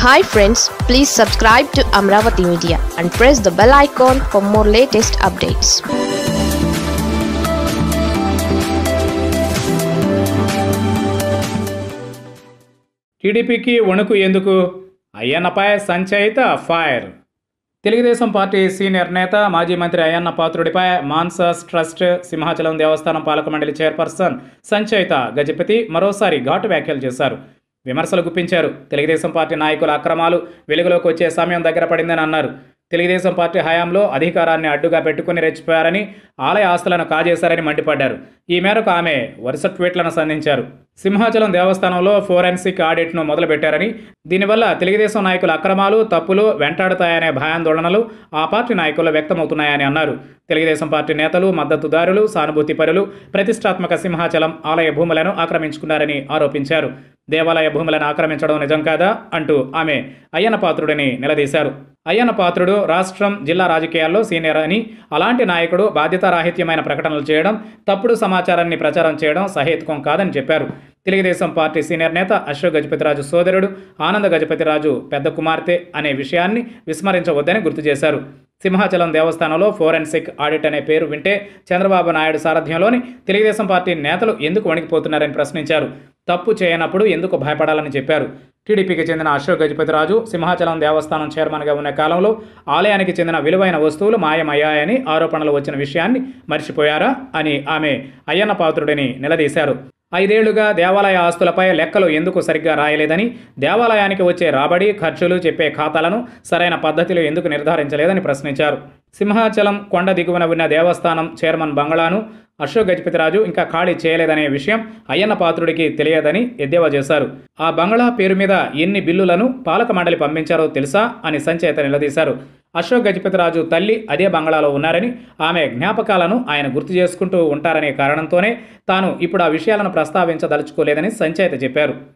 hi friends please subscribe to Amaravati media and press the bell icon for more latest updates టీడీపీకి వణుకు ఎందుకు అయ్యన్నపై Sanchaita fire Telugu Desam party senior నేత మాజీ మంత్రి అయ్యన్న పాత్రుడిపై మాన్సాస్ ట్రస్ట్ సింహాచలం దేవస్థానం పాలక మండలి చైర్పర్సన్ సంచయిత గజపతి మరోసారి ఘాటు వ్యాఖ్యలు చేశారు విమర్శలు గుప్పించారు తెలుగుదేశం పార్టీ నాయకుల అక్రమాలు వెలుగులోకి వచ్చే సమయం దగ్గర పడిందని అన్నారు తెలుగుదేశం పార్టీ హయాంలో అధికారాన్ని అడ్డుగా పెట్టుకుని రెచ్చిపోయారని ఆలయ ఆస్తులను కాజేశారని మండిపడ్డారు ఈ మేరకు ఆమె వరుస ట్వీట్లను సంధించారు సింహాచలం దేవస్థానంలో ఫోరెన్సిక్ ఆడిట్ను మొదలుపెట్టారని దీనివల్ల తెలుగుదేశం నాయకుల అక్రమాలు తప్పులు వెంటాడుతాయనే భయాందోళనలు ఆ పార్టీ నాయకులు వ్యక్తమవుతున్నాయని అన్నారు తెలుగుదేశం పార్టీ నేతలు మద్దతుదారులు సానుభూతి పరులు ప్రతిష్టాత్మక సింహాచలం ఆలయ భూములను ఆక్రమించుకున్నారని ఆరోపించారు దేవాలయ భూములను ఆక్రమించడం నిజం కాదా అంటూ ఆమె అయ్యన్న పాత్రుడిని నిలదీశారు అయ్యన్న పాత్రుడు రాష్ట్రం జిల్లా రాజకీయాల్లో సీనియర్ అని అలాంటి నాయకుడు బాధ్యతారాహిత్యమైన ప్రకటనలు చేయడం తప్పుడు సమాచారాన్ని ప్రచారం చేయడం సహేతుకం కాదని చెప్పారు తెలుగుదేశం పార్టీ సీనియర్ నేత అశోక్ గజపతిరాజు సోదరుడు ఆనంద గజపతిరాజు పెద్ద కుమార్తె అనే విషయాన్ని విస్మరించవద్దని గుర్తు చేశారు సింహాచలం దేవస్థానంలో ఫోరెన్సిక్ ఆడిట్ అనే పేరు వింటే చంద్రబాబు నాయుడు సారథ్యంలోని తెలుగుదేశం పార్టీ నేతలు ఎందుకు వణికిపోతున్నారని ప్రశ్నించారు తప్పు చేయనప్పుడు ఎందుకు భయపడాలని చెప్పారు టీడీపీకి చెందిన అశోక్ గజపతిరాజు సింహాచలం దేవస్థానం చైర్మన్గా ఉన్న కాలంలో ఆలయానికి చెందిన విలువైన వస్తువులు మాయమయ్యాయని ఆరోపణలు వచ్చిన విషయాన్ని మర్చిపోయారా అని ఆమె అయ్యన్న పాత్రుడిని నిలదీశారు ఐదేళ్లుగా దేవాలయ ఆస్తులపై లెక్కలు ఎందుకు సరిగ్గా రాయలేదని దేవాలయానికి వచ్చే రాబడి ఖర్చులు చెప్పే ఖాతాలను సరైన పద్ధతిలో ఎందుకు నిర్ధారించలేదని ప్రశ్నించారు సింహాచలం కొండ దిగువన ఉన్న దేవస్థానం చైర్మన్ బంగ్లాను అశోక్ గజపతిరాజు ఇంకా ఖాళీ చేయలేదనే విషయం అయ్యన్న పాత్రుడికి తెలియదని ఎద్దేవా చేశారు ఆ బంగ్లా పేరు మీద ఎన్ని బిల్లులను పాలక మండలి పంపించారో తెలుసా అని సంచేత నిలదీశారు అశోక్ గజపతిరాజు తల్లి అదే బంగ్లాలో ఉన్నారని ఆమె జ్ఞాపకాలను ఆయన గుర్తు చేసుకుంటూ ఉంటారనే కారణంతోనే తాను ఇప్పుడు ఆ విషయాలను ప్రస్తావించదలుచుకోలేదని సంచేత చెప్పారు